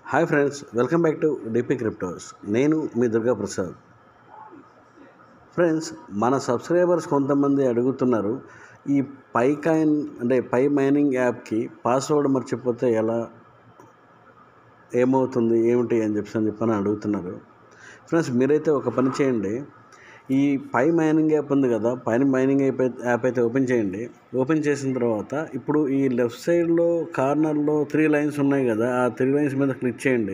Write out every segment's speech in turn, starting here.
hi friends welcome back to DP cryptos నేను మీ Durga Prasad friends మన సబ్స్క్రైబర్స్ కొంతమంది అడుగుతున్నారు ఈ పై కాయిన్ అంటే పై మైనింగ్ యాప్కి పాస్వర్డ్ మర్చిపోతే ఎలా ఏమవుతుంది ఏమిటి అని చెప్పి అని చెప్పని అడుగుతున్నారు ఫ్రెండ్స్ మీరైతే ఒక పని చేయండి ఈ పై మైనింగ్ యాప్ ఉంది కదా పైన మైనింగ్ యాప్ అయితే యాప్ అయితే ఓపెన్ చేయండి ఓపెన్ చేసిన తర్వాత ఇప్పుడు ఈ లెఫ్ట్ సైడ్లో కార్నర్లో త్రీ లైన్స్ ఉన్నాయి కదా ఆ త్రీ లైన్స్ మీద క్లిక్ చేయండి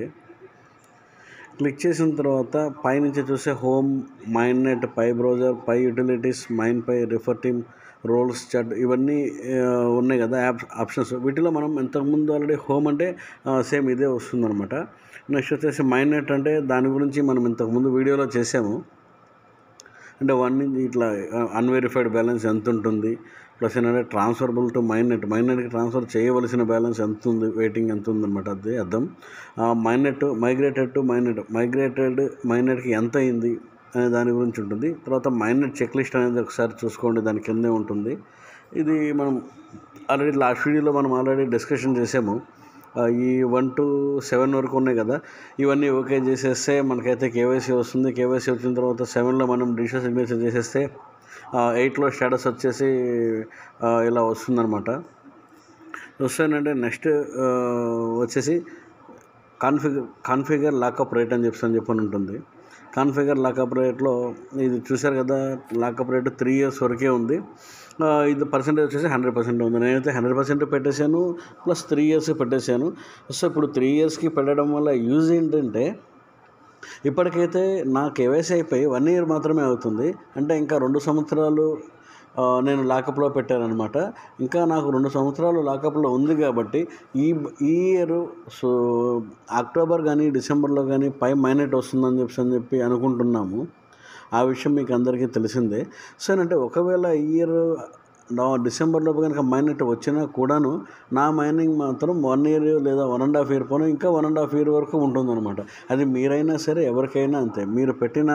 క్లిక్ చేసిన తర్వాత పైనుంచి చూస్తే హోమ్ మైండ్ నెట్ పై బ్రౌజర్ పై యూటిలిటీస్ మైండ్ పై రిఫర్ టీమ్ రోల్స్ చట్ ఇవన్నీ ఆ, ఉన్నాయి కదా యాప్ ఆప్షన్స్ వీటిలో మనం ఇంతకుముందు ఆల్రెడీ హోమ్ అంటే సేమ్ ఇదే వస్తుందన్నమాట నెక్స్ట్ వచ్చేసి మైండ్ నెట్ అంటే దాని గురించి మనం ఇంతకుముందు వీడియోలో చేసాము అంటే వన్ నుంచి ఇట్లా అన్వెరిఫైడ్ బ్యాలెన్స్ ఎంత ఉంటుంది ప్లస్ ఏంటంటే ట్రాన్స్ఫరబుల్ టు మైండ్ నెట్ మైండ్ నెట్కి ట్రాన్స్ఫర్ చేయవలసిన బ్యాలెన్స్ ఎంత ఉంది వెయిటింగ్ ఎంత ఉందన్నమాట అది అర్థం mainnet migrated to mainnet migrated మైండ్ నెట్కి ఎంత అయింది అనే దాని గురించి ఉంటుంది తర్వాత మైండ్ నెట్ చెక్ లిస్ట్ అనేది ఒకసారి చూసుకోండి దాని కిందే ఉంటుంది ఇది మనం ఆల్రెడీ లాస్ట్ వీడియోలో మనం ఆల్రెడీ డిస్కషన్ చేసాము ఆ, ఈ వన్ టు సెవెన్ వరకు ఉన్నాయి కదా ఇవన్నీ ఓకే చేసేస్తే మనకైతే కేవైసీ వస్తుంది కేవైసీ వచ్చిన తర్వాత సెవెన్లో మనం డిజిటల్ సిగ్నేచర్ చేసేస్తే ఎయిట్లో స్టేటస్ వచ్చేసి ఆ, ఇలా వస్తుందన్నమాట వస్తానంటే నెక్స్ట్ వచ్చేసి కాన్ఫిగర్ కాన్ఫిగర్ లాకప్ రేట్ అని చెప్పి అని చెప్పని ఉంటుంది కాన్ఫిగర్ లాకప్ రేట్లో ఇది చూశారు కదా లాకప్ రేట్ త్రీ ఇయర్స్ వరకే ఉంది ఆ, ఇది పర్సెంటేజ్ వచ్చేసి హండ్రెడ్ పర్సెంట్ ఉంది నేనైతే హండ్రెడ్ పర్సెంట్ పెట్టేశాను ప్లస్ త్రీ ఇయర్స్ పెట్టేశాను సో ఇప్పుడు త్రీ ఇయర్స్కి పెట్టడం వల్ల యూజ్ ఏంటంటే ఇప్పటికైతే నా కేవైసీ అయిపోయి వన్ ఇయర్ మాత్రమే అవుతుంది అంటే ఇంకా రెండు సంవత్సరాలు ఆ, నేను లాకప్లో పెట్టానమాట ఇంకా నాకు రెండు సంవత్సరాలు లాకప్లో ఉంది కాబట్టి ఈ ఈ ఇయర్ సో అక్టోబర్ కానీ డిసెంబర్లో కానీ పై మైనెట్ వస్తుందని చెప్పి అని చెప్పి అనుకుంటున్నాము ఆ విషయం మీకు అందరికీ తెలిసిందే సో అంటే ఒకవేళ ఈ ఇయర్ నా డిసెంబర్లో కనుక మైనెట్ వచ్చినా కూడాను నా మైనింగ్ మాత్రం వన్ ఇయర్ లేదా వన్ అండ్ హాఫ్ ఇయర్ పోను ఇంకా వన్ అండ్ హాఫ్ ఇయర్ వరకు ఉంటుందన్నమాట అది మీరైనా సరే ఎవరికైనా అంతే మీరు పెట్టిన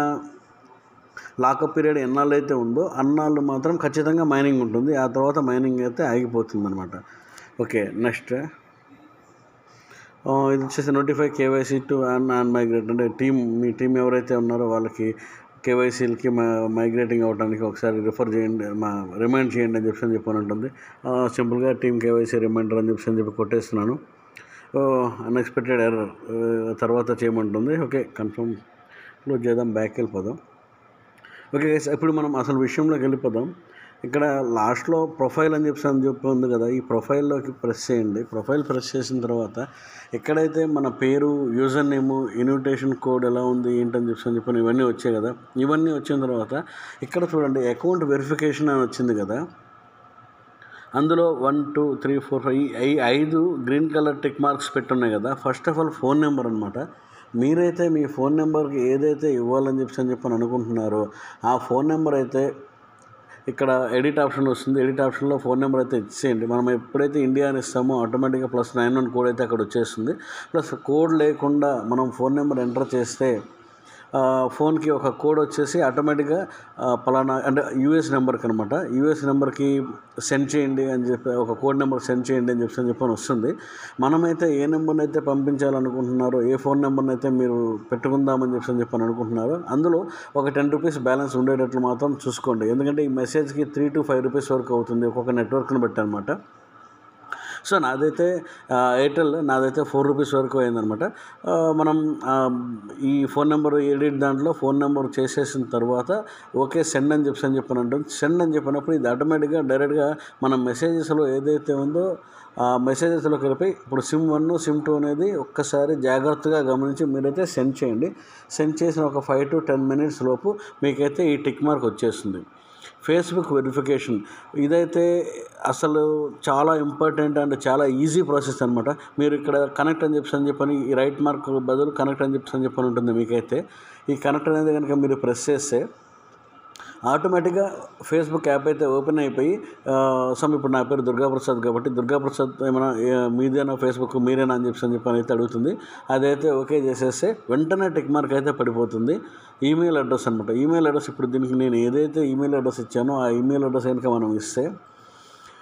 లాకప్ పీరియడ్ ఎన్నాళ్ళు అయితే ఉందో అన్నాళ్ళు మాత్రం ఖచ్చితంగా మైనింగ్ ఉంటుంది ఆ తర్వాత మైనింగ్ అయితే ఆగిపోతుంది అనమాట ఓకే నెక్స్ట్ ఇది వచ్చేసి notify KYC to un unmigrate అంటే టీం మీ టీం ఎవరైతే ఉన్నారో వాళ్ళకి కేవైసీలకి మైగ్రేటింగ్ అవ్వడానికి ఒకసారి రిఫర్ చేయండి మా రిమైండ్ చేయండి అని చెప్పి అని చెప్పని ఉంటుంది సింపుల్గా టీమ్ కేవైసీ రిమైండర్ అని చెప్పి అని చెప్పి కొట్టేస్తున్నాను అన్ఎక్స్పెక్టెడ్ ఎర్రర్ తర్వాత చేయమంటుంది ఓకే కన్ఫర్మ్ క్లోజ్ చేద్దాం బ్యాక్ వెళ్ళిపోదాం ఓకే guys, ఇప్పుడు మనం అసలు విషయంలోకి వెళ్ళిపోదాం ఇక్కడ లాస్ట్లో ప్రొఫైల్ అని చెప్పి అని చెప్పి ఉంది కదా ఈ ప్రొఫైల్లోకి ప్రెస్ చేయండి ప్రొఫైల్ ప్రెస్ చేసిన తర్వాత ఎక్కడైతే మన పేరు యూజర్ నేము ఇన్విటేషన్ కోడ్ ఎలా ఉంది ఏంటని చెప్పి అని చెప్పి ఇవన్నీ వచ్చాయి కదా ఇవన్నీ వచ్చిన తర్వాత ఇక్కడ చూడండి అకౌంట్ వెరిఫికేషన్ అని వచ్చింది కదా అందులో one two three four five ఈ ఐదు గ్రీన్ కలర్ టిక్ మార్క్స్ పెట్టున్నాయి కదా first of all phone number అనమాట మీరైతే మీ ఫోన్ నెంబర్కి ఏదైతే ఇవ్వాలని చెప్పి అని చెప్పని అనుకుంటున్నారో ఆ ఫోన్ నెంబర్ అయితే ఇక్కడ ఎడిట్ ఆప్షన్ వస్తుంది ఎడిట్ ఆప్షన్లో ఫోన్ నెంబర్ అయితే ఇచ్చేయండి మనం ఎప్పుడైతే ఇండియా అని ఇస్తామో ఆటోమేటిక్గా ప్లస్ నైన్ వన్ కోడ్ అయితే అక్కడ వచ్చేస్తుంది ప్లస్ కోడ్ లేకుండా మనం ఫోన్ నెంబర్ ఎంటర్ చేస్తే ఆ, ఫోన్కి ఒక కోడ్ వచ్చేసి ఆటోమేటిక్గా ఆ, పలానా అంటే యూఎస్ నెంబర్కి అనమాట యూఎస్ నెంబర్కి సెండ్ చేయండి అని చెప్పి ఒక కోడ్ నెంబర్ సెండ్ చేయండి అని చెప్పి అని చెప్పని వస్తుంది మనమైతే ఏ నెంబర్ని అయితే పంపించాలనుకుంటున్నారో ఏ ఫోన్ నెంబర్ని అయితే మీరు పెట్టుకుందామని చెప్పి అని చెప్పని అనుకుంటున్నారో అందులో ఒక టెన్ రూపీస్ బ్యాలెన్స్ ఉండేటట్లు మాత్రం చూసుకోండి ఎందుకంటే ఈ మెసేజ్కి త్రీ టు ఫైవ్ రూపీస్ వరకు అవుతుంది ఒక్కొక్క నెట్వర్క్ని బట్టి అనమాట సో నాదైతే ఆ, ఎయిర్టెల్ నాదైతే ఫోర్ రూపీస్ వరకు అయిందనమాట ఆ, మనం ఆ, ఈ ఫోన్ నెంబర్ ఎడిట్ దాంట్లో ఫోన్ నెంబర్ చేసేసిన తర్వాత ఓకే సెండ్ అని చెప్పి అని చెప్పని అంటుంది సెండ్ అని చెప్పినప్పుడు ఇది ఆటోమేటిక్గా డైరెక్ట్గా మన మెసేజెస్లో ఏదైతే ఉందో ఆ మెసేజెస్లోకి వెళ్ళిపోయి ఇప్పుడు సిమ్ వన్ సిమ్ టూ అనేది ఒక్కసారి జాగ్రత్తగా గమనించి మీరైతే సెండ్ చేయండి సెండ్ చేసిన ఒక ఫైవ్ టు టెన్ మినిట్స్ లోపు మీకైతే ఈ టిక్ మార్క్ వచ్చేస్తుంది ఫేస్బుక్ వెరిఫికేషన్ ఇదైతే అసలు చాలా ఇంపార్టెంట్ అండ్ చాలా ఈజీ ప్రాసెస్ అనమాట మీరు ఇక్కడ కనెక్ట్ అని చెప్పి అని చెప్పని ఈ రైట్ మార్క్ బదులు కనెక్ట్ అని చెప్పి అని చెప్పని ఉంటుంది మీకైతే ఈ కనెక్ట్ అనేది కనుక మీరు ప్రెస్ చేస్తే ఆటోమేటిక్గా ఫేస్బుక్ యాప్ అయితే ఓపెన్ అయిపోయి సమ్ ఇప్పుడు నా పేరు దుర్గాప్రసాద్ కాబట్టి దుర్గాప్రసాద్ ఏమైనా ఏ, మీదేనా ఫేస్బుక్ మీరేనా అని చెప్పి అని చెప్పి అయితే అడుగుతుంది అదైతే ఓకే చేసేస్తే వెంటనే టిక్ మార్క్ అయితే పడిపోతుంది ఈమెయిల్ అడ్రస్ అనమాట ఈమెయిల్ అడ్రస్ ఇప్పుడు దీనికి నేను ఏదైతే ఈమెయిల్ అడ్రస్ ఇచ్చానో ఆ ఈమెయిల్ అడ్రస్ కనుక మనం ఇస్తే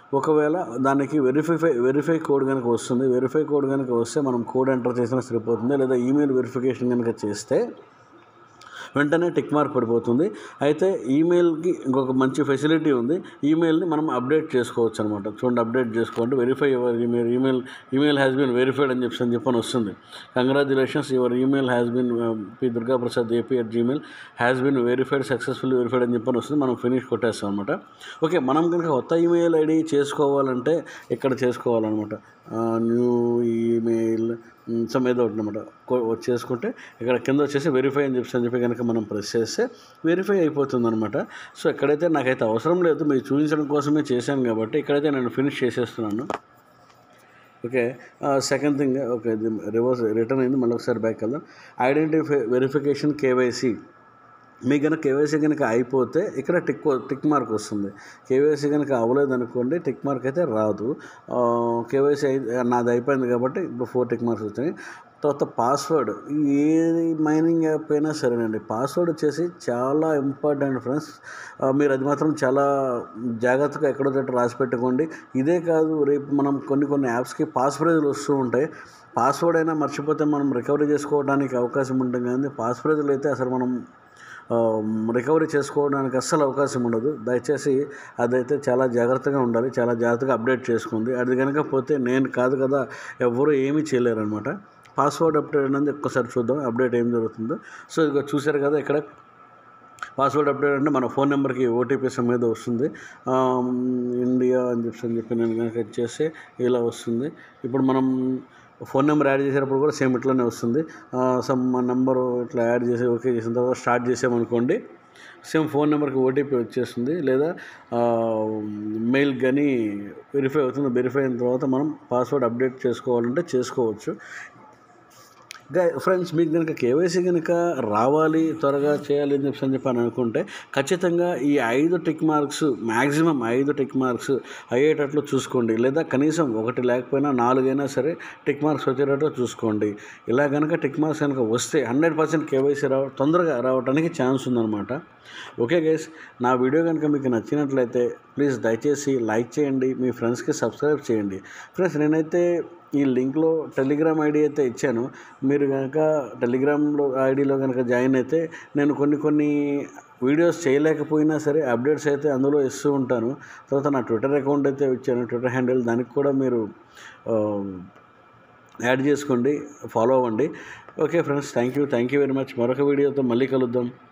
ఒకవేళ దానికి వెరిఫై వెరిఫై కోడ్ కనుక వస్తుంది వెరిఫై కోడ్ కనుక వస్తే మనం కోడ్ ఎంటర్ చేసినా సరిపోతుంది లేదా ఈమెయిల్ వెరిఫికేషన్ కనుక చేస్తే వెంటనే టిక్ మార్క్ పడిపోతుంది అయితే ఈమెయిల్కి ఇంకొక మంచి ఫెసిలిటీ ఉంది ఈమెయిల్ని మనం అప్డేట్ చేసుకోవచ్చు అనమాట చూడండి అప్డేట్ చేసుకోండి verify your email email email has been verified అని చెప్పి అని చెప్పని వస్తుంది congratulations your email has been P Durgaprasad AP at Gmail has been verified successful verified అని చెప్పని వస్తుంది మనం ఫినిష్ కొట్టేస్తాం అనమాట ఓకే మనం కనుక కొత్త ఈమెయిల్ ఐడి చేసుకోవాలంటే ఇక్కడ చేసుకోవాలన్నమాట న్యూ ఈమెయిల్ సమ్ ఏదో ఒకటి అనమాట చేసుకుంటే ఇక్కడ కింద వచ్చేసి వెరిఫై అని చెప్పి అని చెప్పి కనుక మనం ప్రెస్ చేస్తే వెరిఫై అయిపోతుంది అనమాట సో ఎక్కడైతే నాకైతే అవసరం లేదు మీరు చూపించడం కోసమే చేశాను కాబట్టి ఇక్కడైతే నేను ఫినిష్ చేసేస్తున్నాను ఓకే సెకండ్ థింగ్ ఓకే ఇది రివర్స్ రిటర్న్ అయింది మళ్ళీ ఒకసారి బ్యాక్ వెళ్దాం ఐడెంటిఫై వెరిఫికేషన్ కేవైసీ మీకు కనుక కేవైసీ కనుక అయిపోతే ఇక్కడ టిక్ టిక్ మార్క్ వస్తుంది కేవైసీ కనుక అవ్వలేదు అనుకోండి టిక్ మార్క్ అయితే రాదు కేవైసీ అయి నాది అయిపోయింది కాబట్టి ఇప్పుడు ఫోర్ టిక్ మార్క్స్ వచ్చినాయి తర్వాత పాస్వర్డ్ ఏ మైనింగ్ యాప్ అయినా సరేనండి పాస్వర్డ్ వచ్చేసి చాలా ఇంపార్టెంట్ ఫ్రెండ్స్ మీరు అది మాత్రం చాలా జాగ్రత్తగా ఎక్కడో చోట రాసి పెట్టుకోండి ఇదే కాదు రేపు మనం కొన్ని కొన్ని యాప్స్కి పాస్వర్డ్లు వస్తూ ఉంటాయి పాస్వర్డ్ అయినా మర్చిపోతే మనం రికవరీ చేసుకోవడానికి అవకాశం ఉంటుంది కానీ పాస్వర్డ్లు అయితే అసలు మనం రికవరీ చేసుకోవడానికి అస్సలు అవకాశం ఉండదు దయచేసి అదైతే చాలా జాగ్రత్తగా ఉండాలి చాలా జాగ్రత్తగా అప్డేట్ చేసుకోండి అది కనుక పోతే నేను కాదు కదా ఎవరు ఏమీ చేయలేరు అనమాట పాస్వర్డ్ అప్డేట్ అనేది ఒక్కసారి చూద్దాం అప్డేట్ ఏం జరుగుతుందో సో ఇక చూశారు కదా ఇక్కడ పాస్వర్డ్ అప్డేట్ అంటే మన ఫోన్ నెంబర్కి ఓటీపీ సమేత వస్తుంది ఇండియా అని చెప్పి అని చెప్పి నేను కనుక ఇచ్చేస్తే ఇలా వస్తుంది ఇప్పుడు మనం ఫోన్ నెంబర్ యాడ్ చేసేటప్పుడు కూడా సేమ్ ఇట్లానే వస్తుంది సమ్ నెంబరు ఇట్లా యాడ్ చేసి ఓకే చేసిన తర్వాత స్టార్ట్ చేసామనుకోండి సేమ్ ఫోన్ నెంబర్కి ఓటీపీ వచ్చేస్తుంది లేదా మెయిల్ కానీ వెరిఫై అవుతుంది వెరిఫై అయిన తర్వాత మనం పాస్వర్డ్ అప్డేట్ చేసుకోవాలంటే చేసుకోవచ్చు ఫ్రెండ్స్ మీకు కనుక కేవైసీ కనుక రావాలి త్వరగా చేయాలి అని చెప్పి అని చెప్పి అని అనుకుంటే ఖచ్చితంగా ఈ ఐదు టిక్ మార్క్స్ మ్యాక్సిమం ఐదు టిక్ మార్క్స్ అయ్యేటట్లు చూసుకోండి లేదా కనీసం ఒకటి లేకపోయినా నాలుగైనా సరే టిక్ మార్క్స్ వచ్చేటట్లు చూసుకోండి ఇలా కనుక టిక్ మార్క్స్ కనుక వస్తే హండ్రెడ్ పర్సెంట్ కేవైసీ రావ తొందరగా రావడానికి ఛాన్స్ ఉందన్నమాట ఓకే గైస్ నా వీడియో కనుక మీకు నచ్చినట్లయితే ప్లీజ్ దయచేసి లైక్ చేయండి మీ ఫ్రెండ్స్కి సబ్స్క్రైబ్ చేయండి ఫ్రెండ్స్ నేనైతే ఈ లింక్లో టెలిగ్రామ్ ఐడి అయితే ఇచ్చాను మీరు కనుక టెలిగ్రామ్లో ఐడిలో కనుక జాయిన్ అయితే నేను కొన్ని కొన్ని వీడియోస్ చేయలేకపోయినా సరే అప్డేట్స్ అయితే అందులో ఇస్తూ ఉంటాను తర్వాత నా ట్విట్టర్ అకౌంట్ అయితే ఇచ్చాను ట్విట్టర్ హ్యాండిల్ దానికి కూడా మీరు యాడ్ చేసుకోండి ఫాలో అవ్వండి okay friends thank you thank you very much మరొక వీడియోతో మళ్ళీ కలుద్దాం